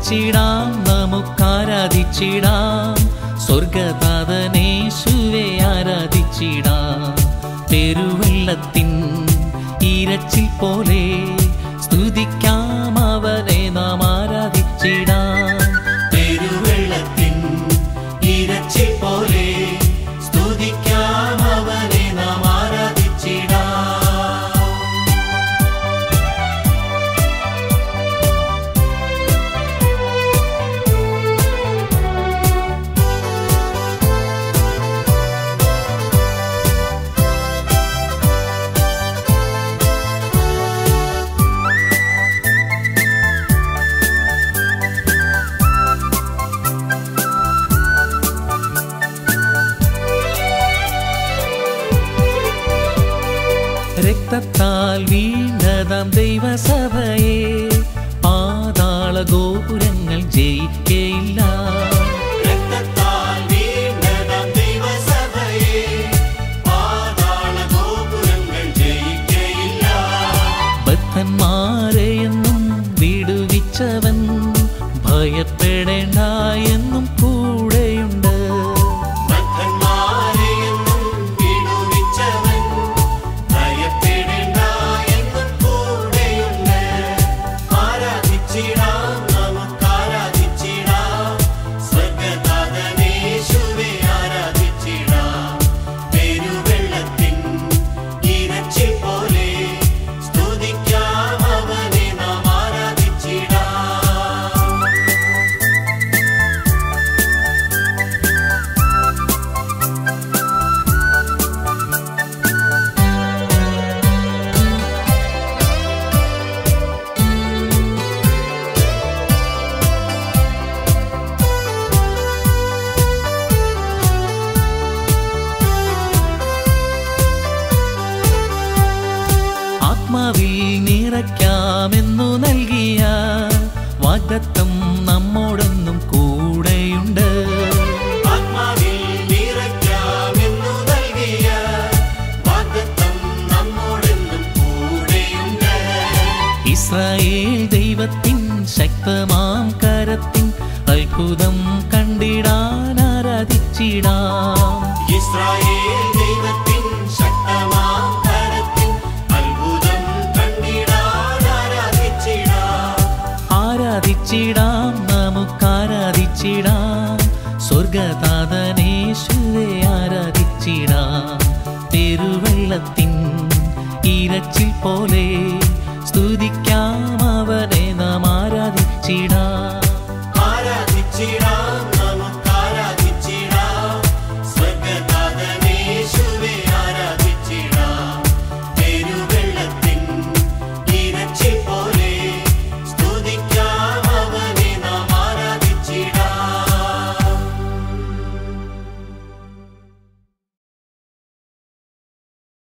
ആരാധിച്ചിടാം നമുക്കാരാധിച്ചിടാം സ്വർഗതാതനേശുവെ ആരാധിച്ചിടാം പെരുവെള്ളത്തിൻ ഇരച്ചിൽ പോലെ സ്തുതിക്കാം അവനെ നാം ആരാധിച്ചിടാം പെരുവെള്ളത്തിൻ ഇരച്ചിൽ പോലെ സ്തുതിക്കാം അവനെ നാം ആരാധിച്ചിടാം രക്തത്താൽ വീണ്ടതാം ദൈവസഭയെ പാതാള ഗോപുരങ്ങൾ ജയിക്കയില്ല രക്തത്താൽ വീണ്ടതാം ദൈവസഭയെ പാതാള ഗോപുരങ്ങൾ ജയിക്കയില്ല. ബദ്ധന്മാരെയെന്നും വിടുവിച്ചവൻ ഭയപ്പെടേണ്ട എന്നും കൂടെയുണ്ട് ബദ്ധന്മാരെയെന്നും വിടുവിച്ചവൻ ഭയപ്പെടേണ്ട എന്നും കൂടെയുണ്ട്. ആരാധിച്ചിടാം, നമുക്കാരാധിച്ചിടാം. സ്വർഗ്ഗനാഥനേശുവെ ആരാധിച്ചിടാം. പെരുവെള്ളത്തിൻ ഇരച്ചിൽ പോലെ സ്തുതിക്കാം അവനെ നാം ആരാധിച്ചിടാം ആത്മാവിൽ നിറയ്ക്കാമെന്നു നൽകിയ വാഗ്ദത്തം നമ്മോടൊന്നും കൂടെയുണ്ട് ആത്മാവിൽ നിറയ്ക്കാമെന്നു നൽകിയ വാഗ്ദത്തം നമ്മോടെന്നും കൂടെയുണ്ട്. ഇസ്രായേൽ ദൈവത്തിൻ ശക്തമാം കരത്തിൻ അത്ഭുതം കണ്ടിടാൻ ആരാധിച്ചിടാം ഇസ്രായേൽ ദൈവത്തിൻ ശക്തമാം കരത്തിൻ അത്ഭുതം കണ്ടിടാൻ ആരാധിച്ചിടാം. ആരാധിച്ചിടാം നമുക്കാരാധിച്ചിടാം സ്വർഗതാതനേശുവെ ആരാധിച്ചിടാം പെരുവെള്ളത്തിൻ ഇരച്ചിൽ പോലെ സ്തുതിക്കാം അവനെ നാം ആരാധിച്ചിടാം